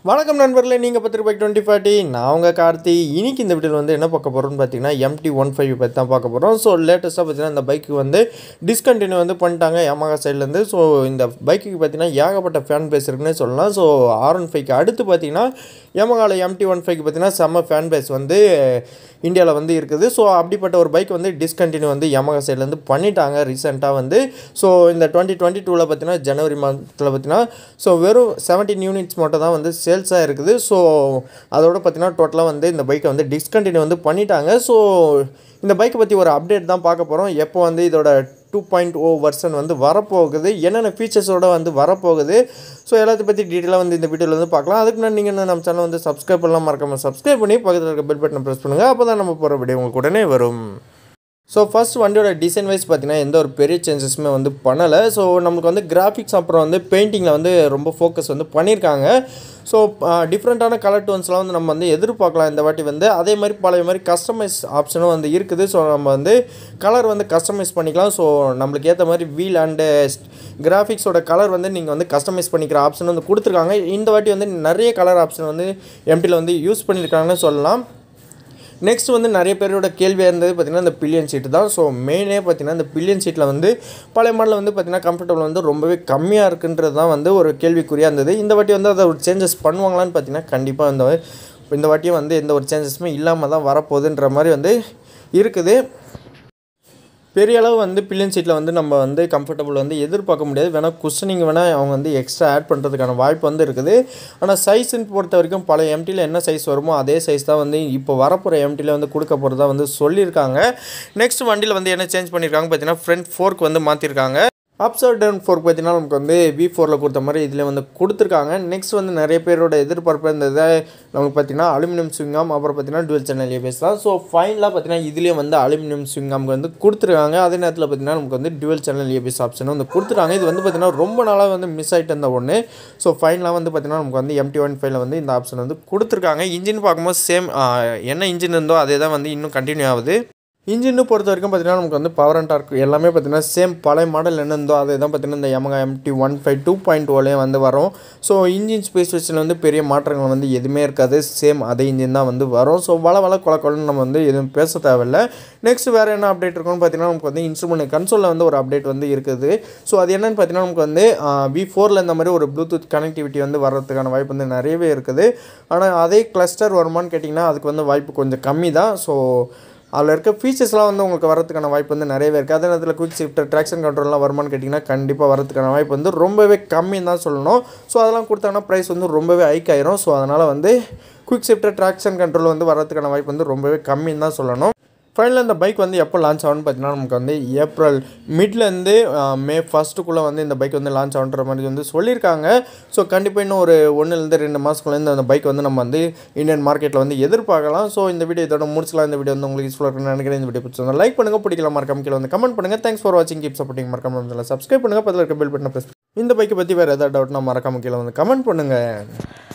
வணக்கம் நண்பர்களே நீங்கள் பத்து பைக் டுவெண்ட்டி ஃபார்ட்டி நான் உங்கள் கார்த்தி இன்னைக்கு இந்த வீடியோவில் வந்து என்ன பார்க்க போகிறோம்னு பார்த்தீங்கன்னா எம்டி ஒன் ஃபைவ் பற்றி தான் பார்க்க போகிறோம் ஸோ லேட்டஸ்ட்டாக பார்த்தீங்கன்னா இந்த பைக்கு வந்து டிஸ்கண்டினியூ வந்து பண்ணிட்டாங்க Yamaha சைட்லேருந்து ஸோ இந்த பைக்குக்கு பார்த்தீங்கன்னா ஏகப்பட்ட ஃபேன் பேஸ் இருக்குன்னே சொல்லலாம் ஸோ ஆர் ஒன் ஃபைவ்க்கு அடுத்து பார்த்தீங்கன்னா Yamahaவில் எம்டி ஒன் ஃபைவ்க்கு பார்த்தீங்கன்னா செம்ம ஃபேன் பேஸ் வந்து இந்தியாவில் வந்து இருக்குது ஸோ அப்படிப்பட்ட ஒரு பைக் வந்து டிஸ்கண்டினியூ வந்து Yamaha சைட்லேருந்து பண்ணிட்டாங்க ரீசெண்டாக வந்து ஸோ இந்த டுவெண்ட்டி டுவெண்ட்டி டூவில் பார்த்தீங்கன்னா ஜனவரி மாதத்தில் பார்த்தீங்கன்னா ஸோ வெறும் செவன்டீன் யூனிட்ஸ் மட்டும் தான் வந்து சேல்ஸாக இருக்குது ஸோ அதோட பார்த்தீங்கன்னா டோட்டலாக வந்து இந்த பைக்கை வந்து டிஸ்கண்டினியூ வந்து பண்ணிட்டாங்க ஸோ இந்த பைக்கை பற்றி ஒரு அப்டேட் தான் பார்க்க போகிறோம் எப்போ வந்து இதோட டூ பாயிண்ட் ஓ வெர்ஷன் வந்து வரப்போகுது என்னென்ன ஃபீச்சர்ஸோட வந்து வரப்போகுது ஸோ எல்லாத்தையும் பற்றி டீட்டெயிலாக வந்து இந்த வீடியோவில் வந்து பார்க்கலாம் அதுக்கு முன்னாடி நீங்கள் இன்னும் நம்ம சேனல் வந்து சப்ஸ்கிரைப் பண்ணலாம் மறக்காமல் சப்ஸ்கிரைப் பண்ணி பக்கத்தில் இருக்க பெல் பட்டனை ப்ரெஸ் பண்ணுங்கள் அப்போ தான் நம்ம போகிற வீடியோ உங்களுக்கு உடனே வரும் ஸோ ஃபர்ஸ்ட் வண்டியோட டிசைன் வைஸ் பார்த்தீங்கன்னா எந்த ஒரு பெரிய சேஞ்சஸுமே வந்து பண்ணலை ஸோ நமக்கு வந்து கிராஃபிக்ஸ் அப்புறம் வந்து பெயிண்டிங்கில் வந்து ரொம்ப ஃபோக்கஸ் வந்து பண்ணியிருக்காங்க ஸோ டிஃப்ரெண்ட்டான கலர் டோன்ஸ்லாம் வந்து நம்ம வந்து எதிர்பார்க்கலாம் இந்த வாட்டி வந்து அதே மாதிரி பழைய மாதிரி கஸ்டமைஸ் ஆப்ஷனும் வந்து இருக்குது ஸோ நம்ம வந்து கலர் வந்து கஸ்டமைஸ் பண்ணிக்கலாம் ஸோ நம்மளுக்கு ஏற்ற மாதிரி வீல் அண்டு கிராஃபிக்ஸோட கலர் வந்து நீங்கள் வந்து கஸ்டமைஸ் பண்ணிக்கிற ஆப்ஷன் வந்து கொடுத்துருக்காங்க இந்த வாட்டி வந்து நிறைய கலர் ஆப்ஷன் வந்து எம்டியில் வந்து யூஸ் பண்ணியிருக்காங்கன்னு சொல்லலாம் நெக்ஸ்ட் வந்து நிறைய பேரோட கேள்வியாக இருந்தது பார்த்திங்கன்னா இந்த பில்லியன் சீட்டு தான் ஸோ மெயினே பார்த்திங்கன்னா இந்த பில்லியன் சீட்டில் வந்து பழைய மாடலில் வந்து பார்த்திங்கன்னா கம்ஃபர்டபுள் வந்து ரொம்பவே கம்மியாக இருக்குன்றது தான் வந்து ஒரு கேள்விக்குறியாக இருந்தது இந்த வாட்டி வந்து அதை ஒரு சேஞ்சஸ் பண்ணுவாங்களான்னு பார்த்திங்கன்னா கண்டிப்பாக இந்த இந்த வாட்டியும் வந்து எந்த ஒரு சேஞ்சஸுமே இல்லாமல் தான் வரப்போகுதுன்ற மாதிரி வந்து இருக்குது பெரிய அளவு வந்து பில்லியன் சீட்டில் வந்து நம்ம வந்து கம்ஃபர்டபுள் வந்து எதிர்பார்க்க முடியாது வேணால் குஷனிங் வேணால் அவங்க வந்து எக்ஸ்ட்ரா ஆட் பண்ணுறதுக்கான வாய்ப்பு வந்து இருக்குது ஆனால் சைஸ்ன்னு பொறுத்த வரைக்கும் பல எம்டியில் என்ன சைஸ் வருமோ அதே சைஸ் தான் வந்து இப்போ வரப்போகிற எம்டியில் வந்து கொடுக்க போகிறதா வந்து சொல்லியிருக்காங்க நெக்ஸ்ட் வண்டியில் வந்து என்ன சேஞ்ச் பண்ணியிருக்காங்க பார்த்தீங்கன்னா ஃப்ரண்ட் ஃபோர்க் வந்து மாற்றிருக்காங்க அப்சைட் டவுன் ஃபோர்க் பார்த்தீங்கன்னா நமக்கு வந்து வி ஃபோரில் கொடுத்த மாதிரி இதில் வந்து கொடுத்துருக்காங்க நெக்ஸ்ட் வந்து நிறைய பேரோட எதிர்பார்ப்பு இருந்தது நமக்கு பார்த்தீங்கன்னா அலுமினியம் ஸ்விங்காம் அப்புறம் பார்த்தீங்கன்னா டுவெல் சேனல் ஏபிஎஸ் தான் ஸோ ஃபைனலாக பார்த்தீங்கன்னா இதுலேயே வந்து அலுமினியம் ஸ்விங்காம்க்கு வந்து கொடுத்துருக்காங்க அதே நேரத்தில் பார்த்தீங்கன்னா நமக்கு வந்து டுவெல் சேனல் ஏபிஎஸ் ஆப்ஷன் வந்து கொடுத்துருக்காங்க இது வந்து பார்த்தீங்கன்னா ரொம்ப நாளாக வந்து மிஸ் ஆகிட்டு இருந்த ஒன்று ஸோ ஃபைனலாக வந்து பார்த்தீங்கன்னா நமக்கு வந்து எம்டி ஒன் ஃபைவ்ல வந்து இந்த ஆப்ஷன் வந்து கொடுத்துருக்காங்க இன்ஜின் பார்க்கும்போது சேம் என்ன இன்ஜின் இருந்தோ அதே தான் வந்து இன்னும் கண்டினியூ ஆகுது இன்ஜின்னு பொறுத்த வரைக்கும் பார்த்தீங்கன்னா நமக்கு வந்து பவர் அண்ட் டார்க் எல்லாமே பார்த்தீங்கன்னா சேம் பழைய மாடல் என்ன இருந்தோ அதே தான் பார்த்தீங்கன்னா இந்த Yamaha MT one five two point ஓலையும் வந்து வரும் ஸோ இன்ஜின் ஸ்பெசிஃபிகேஷன் வந்து பெரிய மாற்றங்கள் வந்து எதுவுமே இருக்காது சேம் அதே இன்ஜின் தான் வந்து வரும் ஸோ வள வள கொல கொலன்னு நம்ம வந்து எதுவும் பேச தேவையில்ல நெக்ஸ்ட் வேறு என்ன அப்டேட் இருக்குன்னு பார்த்தீங்கன்னா நமக்கு வந்து இன்ஸ்ட்ருமெண்ட் கன்சோலில் வந்து ஒரு அப்டேட் வந்து இருக்குது ஸோ அது என்னென்னு பார்த்தீங்கன்னா நமக்கு வந்து வி ஃபோரில் இந்த மாதிரி ஒரு ப்ளூடூத் கனெக்டிவிட்டி வந்து வர்றதுக்கான வாய்ப்பு வந்து நிறையவே இருக்குது ஆனால் அதே கிளஸ்டர் வருமானு கேட்டிங்கன்னா அதுக்கு வந்து வாய்ப்பு கொஞ்சம் கம்மி தான் ஸோ அதில் இருக்க ஃபீச்சர்ஸ்லாம் வந்து உங்களுக்கு வரதுக்கான வாய்ப்பு வந்து நிறையவே இருக்குது அதே நேரத்தில் குயிக் ஷிஃப்டர் ட்ராக்ஷன் கண்ட்ரோல்லாம் வருமானு கேட்டிங்கன்னா கண்டிப்பாக வரதுக்கான வாய்ப்பு வந்து ரொம்பவே கம்மின்னு தான் சொல்லணும் ஸோ அதெல்லாம் கொடுத்தாங்கன்னா ப்ரைஸ் வந்து ரொம்பவே ஹைக் ஆயிரும் ஸோ அதனால் வந்து குயிக் ஷிஃப்டர் ட்ராக்ஷன் கண்ட்ரோல் வந்து வரதுக்கான வாய்ப்பு வந்து ரொம்பவே கம்மின்னு தான் சொல்லணும் ஃபைனலாக இந்த பைக் வந்து எப்போ லான்ச் ஆகும்னு பார்த்தீங்கன்னா நமக்கு வந்து ஏப்ரல் மிட்லேருந்து மே ஃபஸ்ட்டுக்குள்ளே வந்து இந்த பைக் வந்து லான்ச் ஆகுன்ற மாதிரி வந்து சொல்லியிருக்காங்க ஸோ கண்டிப்பாக இன்னும் ஒரு ஒன்றுலேருந்து ரெண்டு மாதத்துக்குள்ளேருந்து அந்த பைக் வந்து நம்ம வந்து இந்தியன் மார்க்கெட்டில் வந்து எதிர்பார்க்கலாம் ஸோ இந்த வீடியோ இதோட முடிச்சுக்கலாம் இந்த வீடியோ வந்து உங்களுக்கு யூஸ்ஃபுல்லாக இருக்குன்னு நினைக்கிறேன் இந்த வீடியோ பிடிச்சிருந்தா லைக் பண்ணுங்கள் பிடிக்கலாம் மறக்காம கீழே வந்து கமெண்ட் பண்ணுங்கள் தேங்க்ஸ் ஃபார் வாட்சிங் கீப் சப்போர்ட்டிங் மறக்காம சப்ஸ்கிரைப் பண்ணுங்கள் பக்கத்தில் இருக்க பெல் பட்டனை ப்ரெஸ் இந்த பைக்கை பற்றி வேறு ஏதாவது டவுட்னா மறக்காம கீழே வந்து கமெண்ட் பண்ணுங்கள்